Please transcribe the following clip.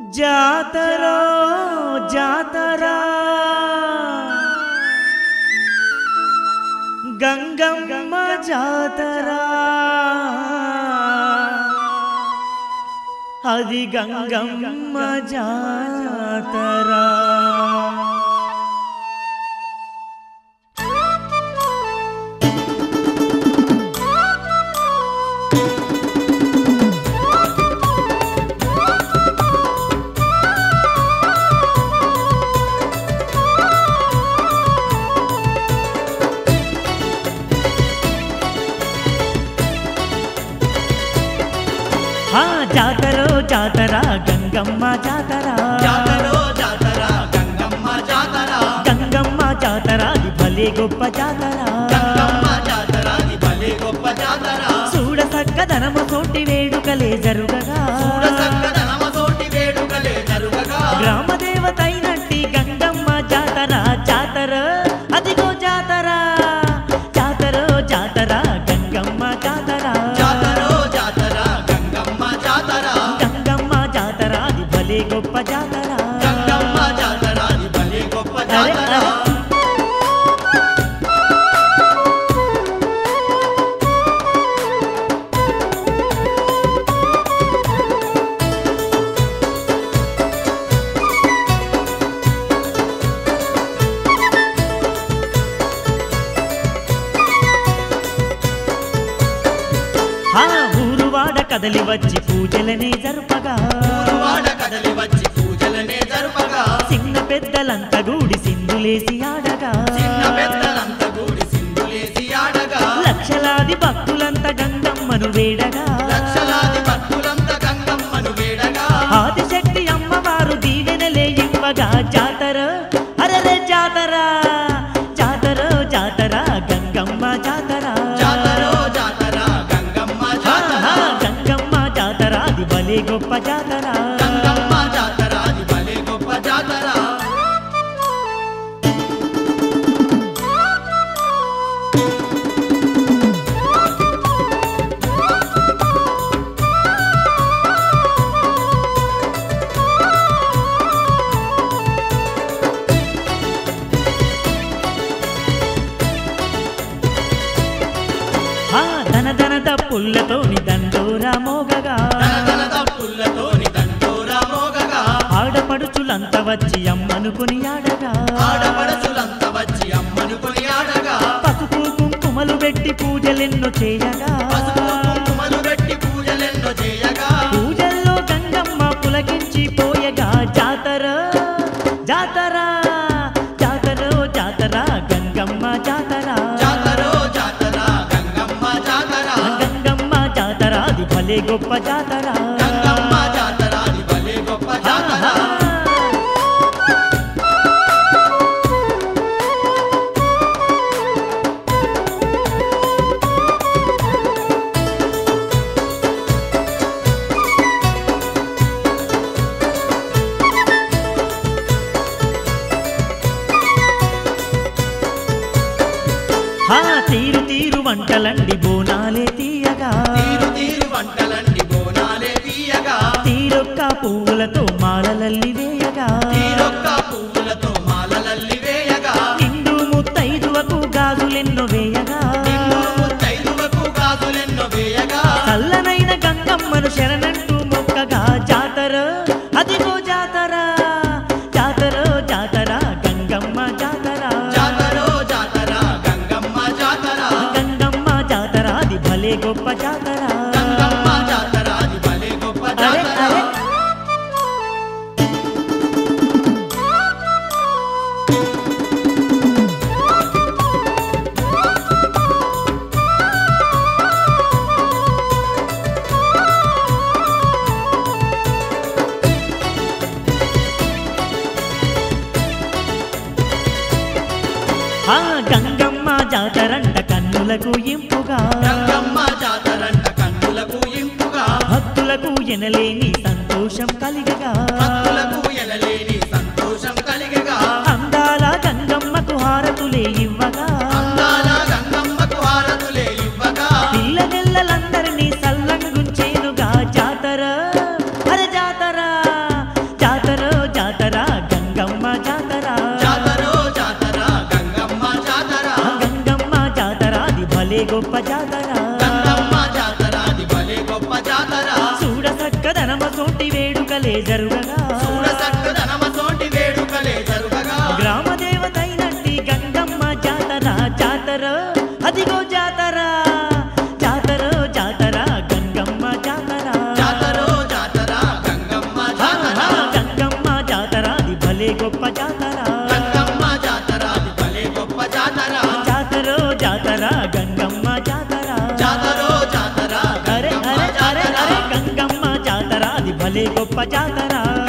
జాతరో జాతరా గంగమ్మ జాతరా అది గంగమ్మ జాతరా ఆ జాతరో జాతరా గంగమ్మ జాతరా జాతరో జాతర గంగమ్మ జాతర గంగమ్మ జాతర అది భలే గొప్ప జాతర గంగమ్మ జాతర ఇది భలే గొప్ప జాతర చూడ సక్కదనము తోటి వేడుకలే జరుగగా చూడ చక్కదనమ తోటి వేడుకలే జరుగగా గ్రామ దేవత అయినట్టి గంగమ్మ జాతర జాతర అదిగో జాతర జాతర జాతర గంగమ్మ జాతర జాతరో జాతర గంగమ్మ జాతర గంగమ్మ జాతర అది భలే గొప్ప జాతర గంగమ్మ జాతర ఇది భలే గొప్ప అరే, జాతర అరే. ఆ ఊరువాడ కదలి వచ్చి పూజలనే జరుపగా వాడ కదలి వచ్చి పూజలనే జరుపగా చిన్న పెద్దలంతా గూడి సింధులేసి ఆడగా చిన్న పెద్దలంతా కూడి సింధులేసి ఆడగా లక్షలాది భక్తులంతా గంగమ్మను వేడగా లక్షలాది భక్తులంతా గంగమ్మను వేడగా ఆదిశక్తి అమ్మవారు దీవెనలే ఇవ్వగా జాతర అరరే జాతర జాతర జాతర గంగమ్మ జాతర జాతరో జాతర గంగమ్మ జాతర ఆహా, గంగమ్మ జాతర అది భలే గొప్ప జాతర గంగమ్మ జాతర ఇది భలే గొప్ప జాతర ఆ ధన ధన పుల్లతోని దండోరా మోగగా తన తప్పులతోని దండోరా మోగగా ఆడపడుచులంత వచ్చి అమ్మనుకుని ఆడగా ఆడపడచులంతా వచ్చి అమ్మను కొని ఆడగా పసుపు కుంకుమలు పెట్టి పూజలెన్నో చేయగా పసుపు కుంకుమలు పెట్టి పూజలెన్నో చేయగా పూజల్లో గంగమ్మ పులకించి పోయగా జాతర జాతర జాతర జాతర గంగమ్మ జాతర జాతరో జాతర గంగమ్మ జాతర గంగమ్మ జాతర అది భలే గొప్ప జాతర గంగమ్మ జాతర ఇది భలే గొప్ప జాతర ఆహా. ఆ తీరు తీరు వంటలండి బోనాలే తీయగా తీరు తీరు వంటలన్నీ బోనాలే తీయగా తీరొక్క పువ్వులతో మాలలల్లి వేయగా తీరొక్క పువ్వులతో మాలలల్లి వేయగా నిండు ముత్తైదువకు గాజులెన్నో వేయగా నిన్ను ముత్తైదువకు గాజులెన్నో వేయగా చల్లనైన గంగమ్మను శరణంటూ మొక్కగా జాతర అదిగో జాతర జాతర జాతర గంగమ్మ జాతర జాతరో జాతర గంగమ్మ జాతర గంగమ్మ జాతర అది భలే గొప్ప జాతర గంగమ్మ జాతర అది భలే గొప్ప అరే జాతర అరే ఆ గంగమ్మ జాతరంట కన్నులకు ఇంపుగా గంగమ్మ జాతరంట కన్నులకు ఇంపుగా భక్తులకు ఎనలేని సంతోషం కలిగగా భక్తులకు ఎనలేని సంతోషం కలిగగా అందాల గంగమ్మకు హారతులే ఇవ్వగా అందాల గంగమ్మకు హారతులే ఇవ్వగా పిల్లనెల్లలందరినీ సల్లంగుంచేనుగా జాతర అరే జాతర సోటి వేడుకలే జరుగగా చూడ చక్కదనమ సోటి వేడుకలే జరుగగా గ్రామ దేవతైనట్టి గంగమ్మ జాతర జాతర అదిగో జాతర జాతర జాతర గంగమ్మ జాతర జాతరో జాతర గంగమ్మ జాతర గంగమ్మ జాతర అది భలే గొప్ప జాతర గంగమ్మ జాతర అది భలే గొప్ప జాతర జాతర జాతర గంగమ్మ జాతర జాతరో జాతర అరే గంగమ్మ అరే అరే జాతర అరే గంగమ్మ జాతర అది భలే గొప్ప జాతర